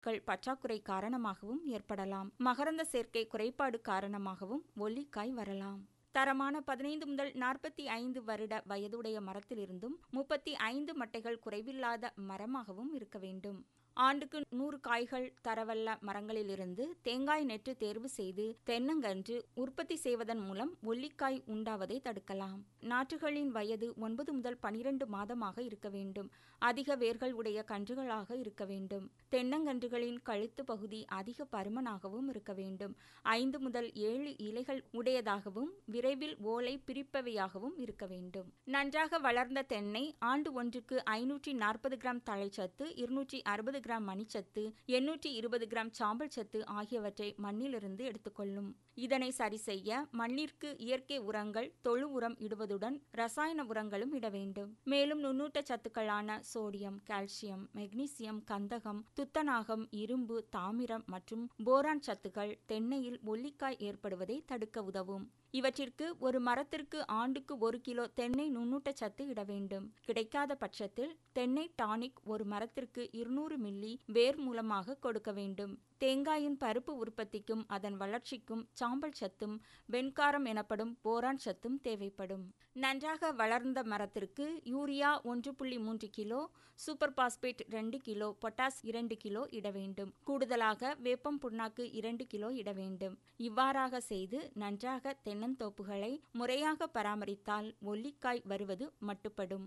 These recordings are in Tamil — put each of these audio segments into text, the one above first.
சத்துக்கள் பற்றாக்குறை காரணமாகவும் ஏற்படலாம் மகரந்த சேர்க்கை குறைபாடு காரணமாகவும் ஒல்லிக்காய் வரலாம் தரமான பதினைந்து முதல் நாற்பத்தி ஐந்து வருட வயதுடைய மரத்திலிருந்தும் முப்பத்தி ஐந்து மட்டைகள் குறைவில்லாத மரமாகவும் இருக்க வேண்டும் ஆண்டுக்கு நூறு காய்கள் தரவல்ல மரங்களிலிருந்து தேங்காய் நெற்று தேர்வு செய்து தென்னங்கன்று உற்பத்தி செய்வதன் மூலம் ஒல்லிக்காய் உண்டாவதை தடுக்கலாம் நாற்றுகளின் வயது ஒன்பது முதல் பனிரெண்டு மாதமாக இருக்க வேண்டும் அதிக வேர்கள் உடைய கன்றுகளாக இருக்க வேண்டும் தென்னங்கன்றுகளின் கழுத்து பகுதி அதிக பருமனாகவும் இருக்க வேண்டும் ஐந்து முதல் ஏழு இலைகள் உடையதாகவும் விரைவில் ஓலை பிரிப்பவையாகவும் இருக்க வேண்டும் நன்றாக வளர்ந்த தென்னை ஆண்டு ஒன்றுக்கு ஐநூற்றி நாற்பது கிராம் தழைச்சத்து இருநூற்றி அறுபது கிராம் மணிச்சத்து எண்ணூற்றி இருபது கிராம் சாம்பல் சத்து ஆகியவற்றை மண்ணிலிருந்து எடுத்துக்கொள்ளும் இதனை சரி செய்ய மண்ணிற்கு இயற்கை உரங்கள் தொழு உரம் இடுவதுடன் ரசாயன உரங்களும் இட வேண்டும் மேலும் நுண்ணூட்ட சத்துக்களான சோடியம் கால்சியம் மெக்னீசியம் கந்தகம் துத்தநாகம் இரும்பு தாமிரம் மற்றும் போரான் சத்துக்கள் தென்னையில் ஒல்லிக்காய் ஏற்படுவதை தடுக்க உதவும் இவற்றிற்கு ஒரு மரத்திற்கு ஆண்டுக்கு ஒரு கிலோ தென்னை நுண்ணூட்ட சத்து இட வேண்டும் கிடைக்காத பட்சத்தில் தென்னை டானிக் ஒரு மரத்திற்கு இருநூறு மில்லி வேர் மூலமாக கொடுக்க வேண்டும் தேங்காயின் பருப்பு உற்பத்திக்கும் அதன் வளர்ச்சிக்கும் சாம்பல் சத்தும் வெண்காரம் எனப்படும் போரான் சத்தும் தேவைப்படும் நன்றாக வளர்ந்த மரத்திற்கு யூரியா ஒன்று புள்ளி மூன்று கிலோ சூப்பர் பாஸ்பேட் ரெண்டு கிலோ பொட்டாஸ் இரண்டு கிலோ இட வேண்டும் கூடுதலாக வேப்பம் புண்ணாக்கு இரண்டு கிலோ இட வேண்டும் இவ்வாறாக செய்து நன்றாக தென்னந்தோப்புகளை முறையாக பராமரித்தால் ஒல்லிக்காய் வருவது மட்டுப்படும்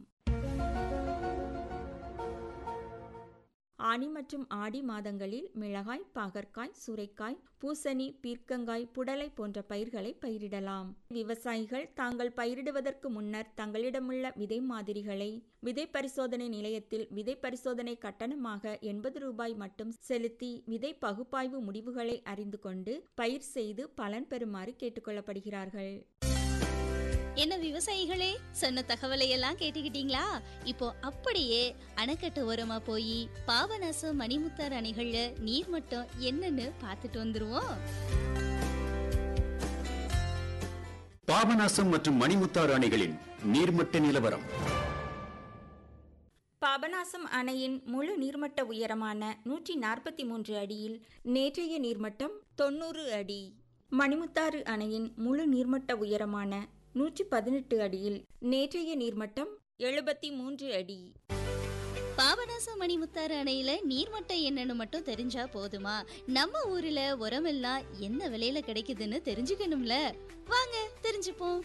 ஆனி மற்றும் ஆடி மாதங்களில் மிளகாய் பாகற்காய் சுரைக்காய் பூசணி பீர்க்கங்காய் புடலை போன்ற பயிர்களை பயிரிடலாம் விவசாயிகள் தாங்கள் பயிரிடுவதற்கு முன்னர் தங்களிடமுள்ள விதை மாதிரிகளை விதை பரிசோதனை நிலையத்தில் விதை பரிசோதனை கட்டணமாக எண்பது ரூபாய் மட்டும் செலுத்தி விதை பகுப்பாய்வு முடிவுகளை அறிந்து கொண்டு பயிர் செய்து பலன் பெறுமாறு கேட்டுக்கொள்ளப்படுகிறார்கள் என்ன விவசாயிகளே சொன்ன தகவலை எல்லாம் கேட்டுக்கிட்டீங்களா இப்போ அப்படியே அணைக்கட்டு ஓரமா போய் பாபநாசம் மணிமுத்தார் அணைகள்ல நீர்மட்டம் என்னன்னு பார்த்துட்டு வந்துருவோம் பாபநாசம் மற்றும் மணிமுத்தாறு அணைகளின் நீர்மட்ட நிலவரம் பாபநாசம் அணையின் முழு நீர்மட்ட உயரமான நூற்றி நாற்பத்தி மூன்று அடியில் நேற்றைய நீர்மட்டம் தொண்ணூறு அடி மணிமுத்தாறு அணையின் முழு நீர்மட்ட உயரமான நூற்றி பதினெட்டு அடியில் நேற்றைய நீர்மட்டம் எழுபத்தி மூன்று அடி பாபநாசம் மணிமுத்தாறு அணையில நீர்மட்டம் என்னன்னு மட்டும் தெரிஞ்சா போதுமா நம்ம ஊர்ல உரமெல்லாம் என்ன விலையில கிடைக்குதுன்னு தெரிஞ்சுக்கணும்ல வாங்க தெரிஞ்சுப்போம்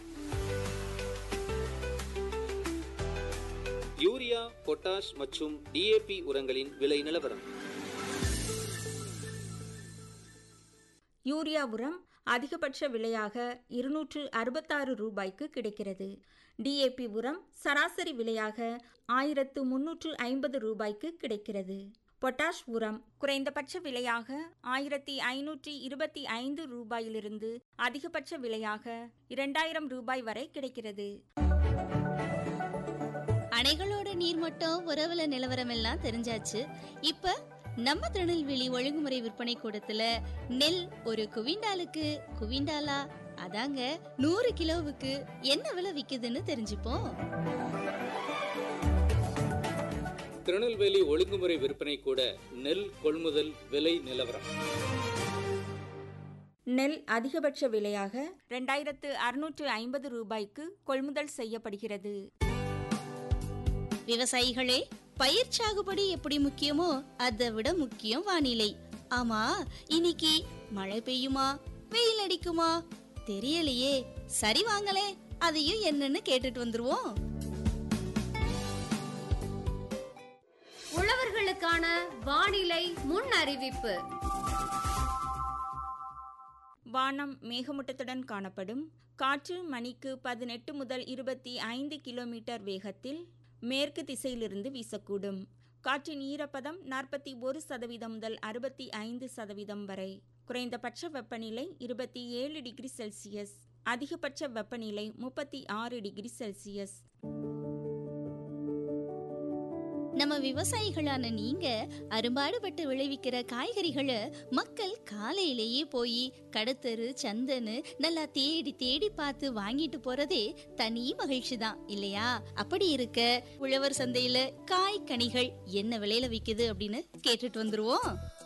யூரியா பொட்டாஷ் மற்றும் டிஏபி உரங்களின் விலை நிலவரம் யூரியா உரம் அதிகபட்ச விலையாக இருநூற்று அறுபத்தாறு ரூபாய்க்கு கிடைக்கிறது டிஏபி உரம் சராசரி விலையாக ஆயிரத்து முன்னூற்று ஐம்பது ரூபாய்க்கு கிடைக்கிறது பொட்டாஷ் உரம் குறைந்தபட்ச விலையாக ஆயிரத்தி ஐநூற்றி இருபத்தி ஐந்து ரூபாயிலிருந்து அதிகபட்ச விலையாக இரண்டாயிரம் ரூபாய் வரை கிடைக்கிறது அணைகளோட நீர்மட்டம் உறவுல நிலவரம் எல்லாம் தெரிஞ்சாச்சு இப்ப நம்ம திருநெல்வேலி ஒழுங்குமுறை விற்பனை கூடத்துல நெல் ஒரு குவிண்டாலுக்கு குவிண்டாலா அதாங்க நூறு கிலோவுக்கு என்ன விலை விக்குதுன்னு தெரிஞ்சுப்போம் திருநெல்வேலி ஒழுங்குமுறை விற்பனை கூட நெல் கொள்முதல் விலை நிலவரம் நெல் அதிகபட்ச விலையாக ரெண்டாயிரத்து அறுநூற்று ஐம்பது ரூபாய்க்கு கொள்முதல் செய்யப்படுகிறது விவசாயிகளே பயிர் சாகுபடி எப்படி முக்கியமோ அதை விட முக்கியம் வானிலை ஆமா இன்னைக்கு மழை பெய்யுமா வெயில் அடிக்குமா தெரியலையே சரி வாங்களே அதையும் என்னன்னு கேட்டுட்டு வந்துருவோம் உழவர்களுக்கான வானிலை முன் அறிவிப்பு வானம் மேகமூட்டத்துடன் காணப்படும் காற்று மணிக்கு பதினெட்டு முதல் இருபத்தி ஐந்து கிலோமீட்டர் வேகத்தில் மேற்கு திசையிலிருந்து வீசக்கூடும் காற்றின் ஈரப்பதம் நாற்பத்தி ஒரு சதவீதம் முதல் அறுபத்தி ஐந்து சதவீதம் வரை குறைந்தபட்ச வெப்பநிலை இருபத்தி ஏழு டிகிரி செல்சியஸ் அதிகபட்ச வெப்பநிலை முப்பத்தி ஆறு டிகிரி செல்சியஸ் நம்ம விவசாயிகளான நீங்க அரும்பாடுபட்டு விளைவிக்கிற காய்கறிகளை மக்கள் காலையிலேயே போய் கடத்தரு சந்தன்னு நல்லா தேடி தேடி பார்த்து வாங்கிட்டு போறதே தனி மகிழ்ச்சி தான் இல்லையா அப்படி இருக்க உழவர் சந்தையில காய் கனிகள் என்ன விலையில விக்குது அப்படின்னு கேட்டுட்டு வந்துருவோம்